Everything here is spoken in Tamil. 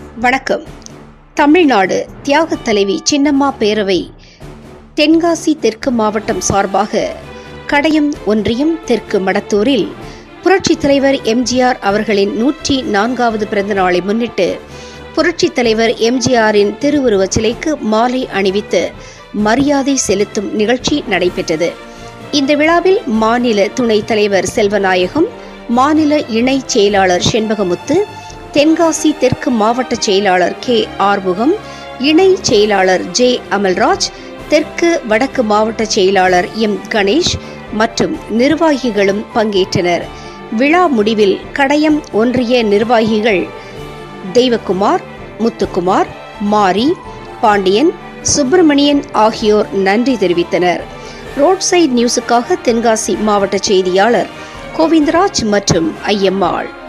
வணக்கம் தமிழ்நாடு தியாகத் தலைவி சின்னம்மா பேரவை தென்காசி தெற்கு மாவட்டம் சார்பாக கடையம் ஒன்றியம் தெற்கு மடத்தூரில் புரட்சித் தலைவர் எம்ஜிஆர் அவர்களின் நூற்றி நான்காவது பிறந்த நாளை முன்னிட்டு புரட்சித் தலைவர் எம்ஜிஆரின் திருவுருவச் சிலைக்கு மாலை அணிவித்து மரியாதை செலுத்தும் நிகழ்ச்சி நடைபெற்றது இந்த விழாவில் மாநில துணைத் தலைவர் செல்வநாயகம் மாநில இணைச் செயலாளர் செண்பகமுத்து தென்காசி தெற்கு மாவட்ட செயலாளர் கே ஆறுமுகம் இணை செயலாளர் ஜே அமல்ராஜ் தெற்கு வடக்கு மாவட்ட செயலாளர் எம் கணேஷ் மற்றும் நிர்வாகிகளும் பங்கேற்றனர் விழா முடிவில் கடையம் ஒன்றிய நிர்வாகிகள் தெய்வகுமார் முத்துக்குமார் மாரி பாண்டியன் சுப்பிரமணியன் ஆகியோர் நன்றி தெரிவித்தனர் ரோட் சைட் நியூஸுக்காக தென்காசி மாவட்ட செய்தியாளர் கோவிந்தராஜ் மற்றும் ஐயம்மாள்